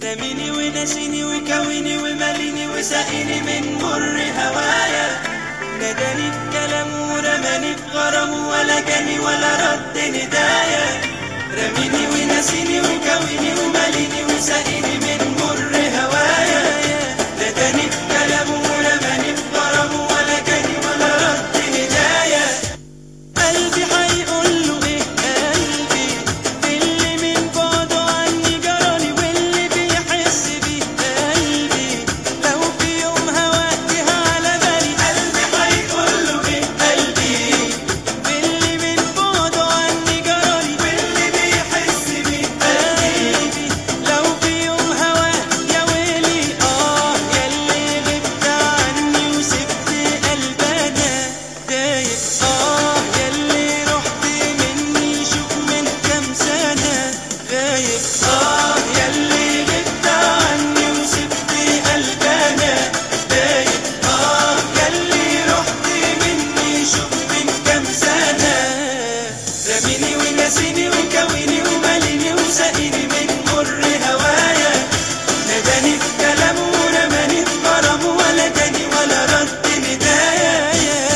رميني ونسيني وكوني وماليني وسقيني من مر هوايا نداني بكلامه ورماني بغرامه ولا جاني ولا رد ندايا رميني ونسيني وكوني وماليني وسقيني من مر هوايا نداني بكلامه ورماني بغرامه ولا جاني ولا رد ندايا قلبي هيقول له ايه قلبي اللي من بعده عني جرالي واللي بيحس بيه قلبي لو في يوم هواجه على بالي قلبي هيقول له ايه قلبي اللي من بعده عني جرالي واللي بيحس بيه قلبي لو في يوم هواه يا ويلي اه ياللي غبت عني وسبت قلبنا دايب اه ياللي رحت مني شوف من كام سنة غايب اه ياللي غبت عني وسبت قلبنا دايب اه ياللي رحت مني شوف من كام سنة رميني ونسيني وكوني وماليني وسقيني من مر هوايا نداني بكلامه ورماني بغرامه ولا جاني ولا رد ندايا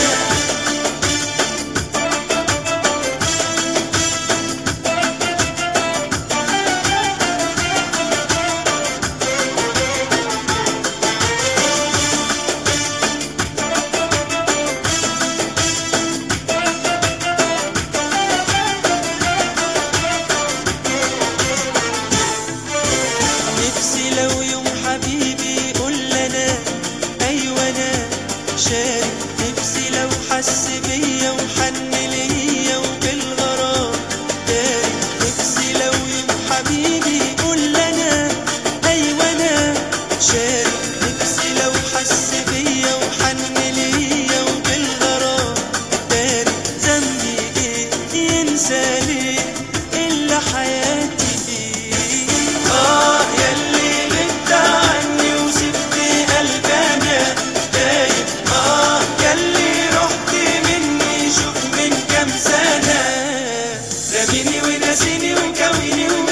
نفسي لو يوم حبيبي يقول لنا ايوه انا شارك نفسي لو حس بيا وحن ليا وبالغرام داري نفسي لو يوم حبيبي يقول لنا ايوه انا شارك نفسي لو حس بيا وحن ليا وبالغرام داري ذنبي ايه ينسى ليه الا حياتي فيه اه ياللي غبت عني وسبت قلبنا دايب اه ياللي رحت مني شوف من كام سنة رميني ونسيني وكوني